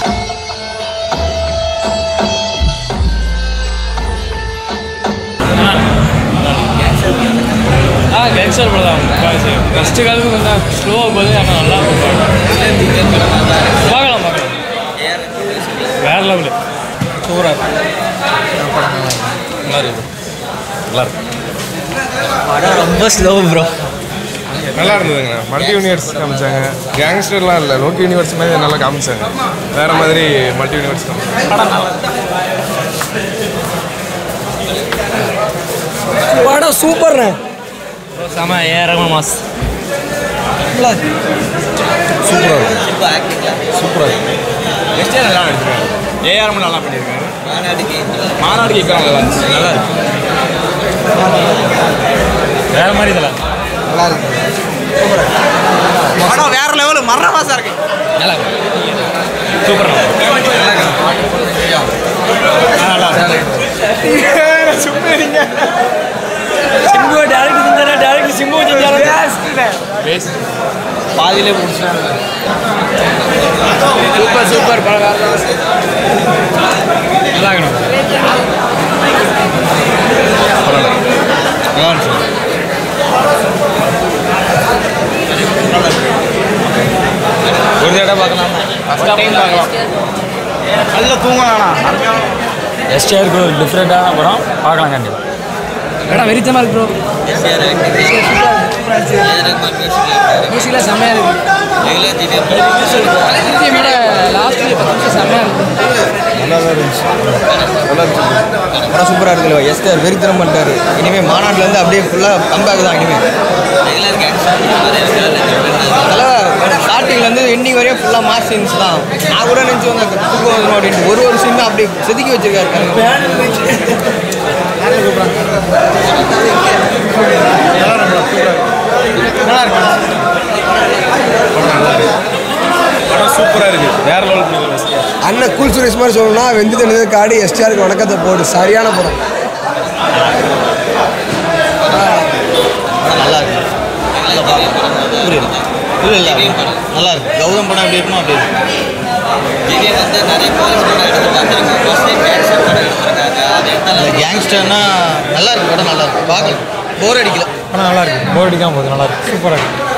ஆ gangster படம் தான் first காலத்துக்கு கொஞ்சம் ஸ்லோவாக போகுது ஆனால் நல்லா இருக்கும் பார்க்கலாம் பார்க்கலாம் வேற லெவலு சூப்பராக நல்லா இருக்கு நல்லா இருக்கு படம் ரொம்ப ஸ்லோ ப்ரோ நல்லா இருந்ததுங்க மல்டி யூனிவர்ஸ் காமிச்சாங்க கேங்ஸ்டர்லாம் இல்லை லோக்கி யூனிவர்ஸ் மாதிரி நல்லா காமிச்சாங்க வேற மாதிரி மல்டி யூனிவர்ஸ் காமிச்சாங்க படம் சூப்பர்ண்ணே செம ஏறமா மாஸ் சூப்பராக இருக்கும் சூப்பராக இருக்கும் நெக்ஸ்ட் நல்லா நடிச்சிருக்காங்க ஏஆர்எம் நல்லா பண்ணியிருக்காங்க மாநாடு கேட்க நல்லா இருந்துச்சு நல்லா இருக்கு வேற மாதிரி இதெல்லாம் படம் வேற லெவல் மரண மாசம் இருக்கு நல்லா இருக்கு சூப்பராக நல்லா இருக்கு சிம்பு டேரக்ட் செஞ்சாரா டேரக்ட் சிம்பு செஞ்சாரா பாதியிலே முடிச்சாங்க சூப்பர் சூப்பர் படம் நல்லா இருக்கணும் நல்லா இருந்துச்சு ஒரு தடவை பார்க்கலாம் ஃபஸ்ட் டைம் பார்க்கலாம் நல்ல தூங்கலாம் எஸ்டிஆருக்கு ஒரு டிஃப்ரெண்ட்டான படம் பார்க்கலாம் கண்டிப்பாக மேடம் வெறித்தமாக இருக்கு ப்ரோ மியூசிக்லாம் செம்மையாக இருக்கு விட லாஸ்ட் பத்து நிமிஷம் செம்மையாக இருக்கு நல்லா தான் இருந்துச்சு நல்லா இருந்துச்சு படம் சூப்பராக இருக்குல்ல எஸ்டர் வெறித்தனம் பண்ணிட்டாரு இனிமேல் மாநாட்டிலேருந்து அப்படியே ஃபுல்லாக கம்பேக் தான் இனிமேல் ஸ்டார்டிங்லேருந்து எண்டிங் வரையும் ஃபுல்லாக மாஸ் சீன்ஸ் தான் நான் கூட நினச்சி வந்தேன் தூக்கம் வந்துடும் அப்படின்ட்டு ஒரு ஒரு சீன் அப்படி செதுக்கி வச்சிருக்காரு படம் சூப்பராக இருக்குது வேற லெவல் பண்ணிருக்காங்க அண்ணன் கூல் சுரேஷ் மாதிரி சொல்லணும்னா வெந்து தண்ணி காடி எஸ்டிஆருக்கு வணக்கத்தை போடு சரியான படம் படம் நல்லா இருக்கு புரியல இல்லை இல்லை நல்லா இருக்கு கௌதம் படம் எப்படி இருக்குமோ அப்படி இருக்கு கேங்ஸ்டர்னா நல்லா இருக்கு படம் நல்லா இருக்கு பார்க்கலாம் போர் அடிக்கல படம் நல்லா இருக்கு போர் அடிக்காமல் போகுது நல்லா இருக்கு சூப்பராக இருக்கு